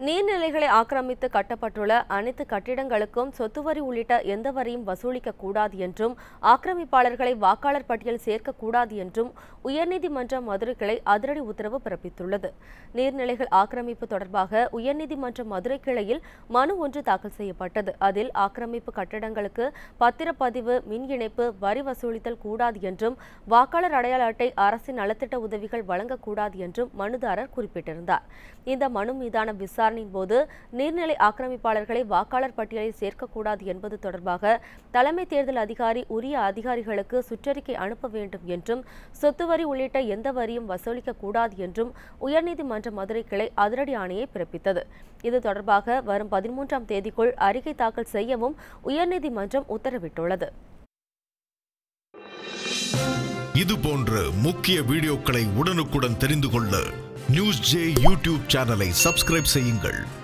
நீர்நிலைகளை ஆக்கிரமித்து கட்டப்பட்டுள்ள அனைத்து கட்டிடங்களுக்கும் சொத்து வரி உள்ளிட்ட எந்த வரியும் வசூலிக்க கூடாது என்றும் ஆக்கிரமிப்பாளர்களை வாக்காளர் பட்டியல் சேர்க்கக்கூடாது என்றும் உயர்நீதிமன்ற மதுரை கிளை அதிரடி உத்தரவு பிறப்பித்துள்ளது நீர்நிலைகள் ஆக்கிரமிப்பு தொடர்பாக உயர்நீதிமன்ற மதுரை கிளையில் மனு ஒன்று தாக்கல் செய்யப்பட்டது அதில் ஆக்கிரமிப்பு கட்டடங்களுக்கு பத்திரப்பதிவு மின் இணைப்பு வரி வசூலித்தல் கூடாது என்றும் வாக்காளர் அடையாள அட்டை அரசின் நலத்திட்ட உதவிகள் வழங்கக்கூடாது என்றும் மனுதாரர் குறிப்பிட்டிருந்தார் இந்த மனு மீதான விசாரணையின் போது நீர்நிலை ஆக்கிரமிப்பாளர்களை வாக்காளர் பட்டியலில் சேர்க்கக்கூடாது என்பது தொடர்பாக தலைமை தேர்தல் அதிகாரி உரிய அதிகாரிகளுக்கு சுற்றறிக்கை அனுப்ப வேண்டும் என்றும் சொத்து வரி உள்ளிட்ட எந்த வரியும் வசூலிக்க கூடாது என்றும் உயர்நீதிமன்ற மதுரை கிளை அதிரடி ஆணையை பிறப்பித்தது இது தொடர்பாக வரும் பதிமூன்றாம் தேதிக்குள் அறிக்கை தாக்கல் செய்யவும் உயர்நீதிமன்றம் உத்தரவிட்டுள்ளது இது போன்ற முக்கிய வீடியோக்களை உடனுக்குடன் தெரிந்து கொள்ள நியூஸ் ஜே யூடியூப் சேனலை சப்ஸ்கிரைப் செய்யுங்கள்